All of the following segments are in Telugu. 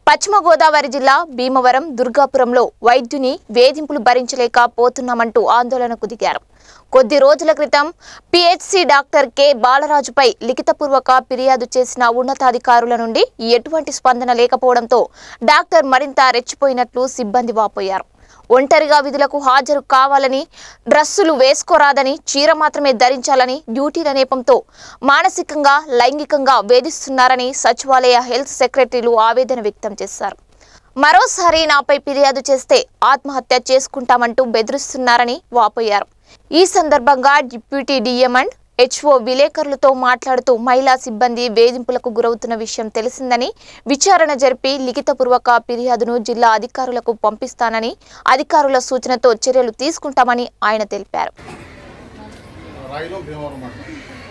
పశ్చిమ గోదావరి జిల్లా భీమవరం దుర్గాపురంలో వైద్యుని వేధింపులు భరించలేక పోతున్నామంటూ ఆందోళనకు దిగారు కొద్ది రోజుల క్రితం పిహెచ్సి డాక్టర్ కె బాలరాజుపై లిఖితపూర్వక ఫిర్యాదు చేసిన ఉన్నతాధికారుల నుండి ఎటువంటి స్పందన లేకపోవడంతో డాక్టర్ మరింత రెచ్చిపోయినట్లు సిబ్బంది వాపోయారు ఒంటరిగా విధులకు హాజరు కావాలని డ్రస్సులు వేసుకోరాదని చీర మాత్రమే ధరించాలని డ్యూటీల నేపంతో మానసికంగా లైంగికంగా వేధిస్తున్నారని సచివాలయ హెల్త్ సెక్రటరీలు ఆవేదన వ్యక్తం చేశారు మరోసారి నాపై ఫిర్యాదు చేస్తే ఆత్మహత్య చేసుకుంటామంటూ బెదిరిస్తున్నారని వాపోయారు ఈ సందర్భంగా డిప్యూటీ డిఎం అండ్ హెచ్ఓ విలేకరులతో మాట్లాడుతూ మహిళా సిబ్బంది వేధింపులకు గురవుతున్న విషయం తెలిసిందని విచారణ జరిపి లిఖితపూర్వక ఫిర్యాదును జిల్లా అధికారులకు పంపిస్తానని అధికారుల సూచనతో చర్యలు తీసుకుంటామని ఆయన తెలిపారు రాయిలో భీమవరం మండలం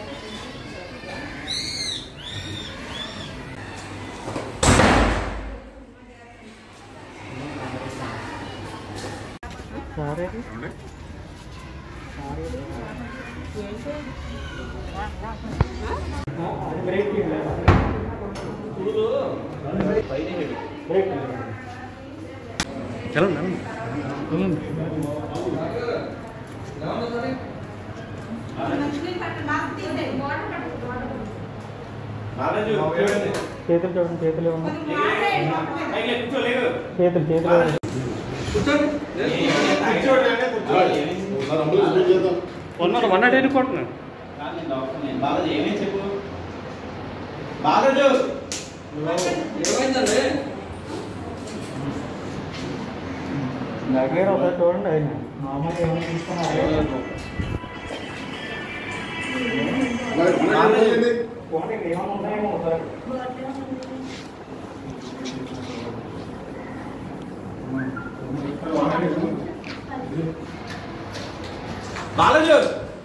చేతులు చూడండి చేతులు ఇవ్వండి చేతులు చేతులు ఇవ్వండి. ఒకసారి అంబులెన్స్ బుక్ చేద్దాం ఉన్నారు వన్ నాట్ ఎయిట్ కొట్టున్నాను బాలాజీ ఏమేం చెప్పు బాలాజు దగ్గర ఒకసారి చూడండి ఆయన మామూలుగా ఏమైనా తీసుకున్నారా మరి మన ఏంటి? చూడండి ఇక్కడ ఏమైనా ఉన్నాయేమో ఒకసారి బాలాజు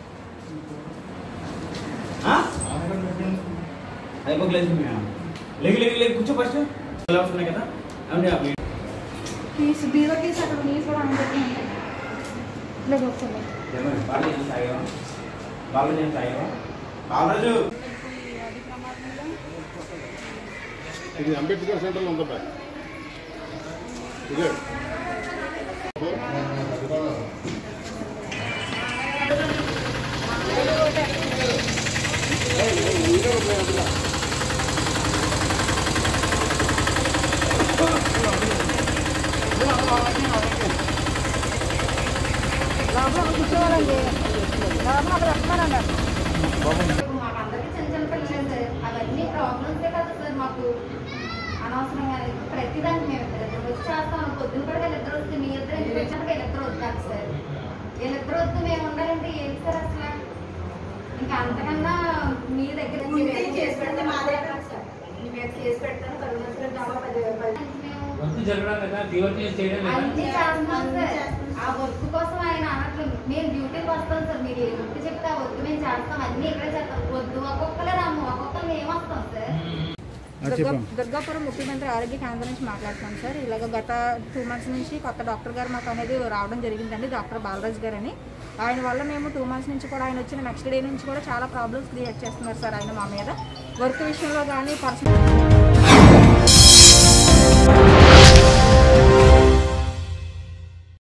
అయిపోలేదు లేగి లేగి లేగి కూర్చో ఫస్ట్ ఎలా వస్తున్నాయి కదా అవును అవి తీసి బీరో తీసి అక్కడ నీళ్ళు కూడా అందరికీ ఉంటాయి లేదు ఒకసారి ఏమన్నా బాలాజీ ఏం తాగావా బాలాజీ ఏం తాగావా బాలాజు ఇది అంబేద్కర్ సెంటర్లో ఉందా బ్యాగ్ ఇదే లోపల కూర్చోవాలండి లోపల అక్కడ వస్తున్నారండి మాకు అందరికీ చిన్న చిన్న పిల్లలే సార్ అవన్నీ ప్రాబ్లమ్సే కదా సార్ మాకు అనవసరంగా ప్రతిదానికి మేము ఇద్దరు వచ్చి చేస్తాం పొద్దున కూడా వీళ్ళిద్దరు వస్తే మీ ఇద్దరు ఇంటికి వచ్చాక వీళ్ళిద్దరు వస్తారు సార్ వీళ్ళిద్దరు వద్దు మేము ఉండాలంటే ఏంటి సార్ అసలు ఇంకా అంతకన్నా మీ దగ్గర నుంచి చేసి పెడితే మా దగ్గర సార్ మేము చేసి పెడతాను కరుణాశ్వరం డాబా పది పది మేము వర్క్ జరగడం లేదా డివర్ట్ చేయడం లేదా అన్ని చేస్తున్నాం సార్ ఆ వర్క్ కోసం ఆయన అనట్లేదు మేము డ్యూటీకి వస్తాం సార్ మీరు ఏ వర్క్ చెప్తే ఆ వర్క్ మేము చేస్తాం అన్ని ఇక్కడే చేస్తాం వద్దు ఒక్కొక్కలే రాము ఒక్కొక్కరు మేము వస్తాం సార్ దుర్గా దుర్గాపురం ముఖ్యమంత్రి ఆరోగ్య కేంద్రం నుంచి మాట్లాడుతున్నాం సార్ ఇలాగ గత టూ మంత్స్ నుంచి కొత్త డాక్టర్ గారు మాకు అనేది రావడం జరిగిందండి డాక్టర్ బాలరాజ్ గారు అని ఆయన వల్ల మేము టూ మంత్స్ నుంచి కూడా ఆయన వచ్చిన నెక్స్ట్ డే నుంచి కూడా చాలా ప్రాబ్లమ్స్ క్రియేట్ చేస్తున్నారు సార్ ఆయన మా మీద వర్క్ విషయంలో కానీ పర్సనల్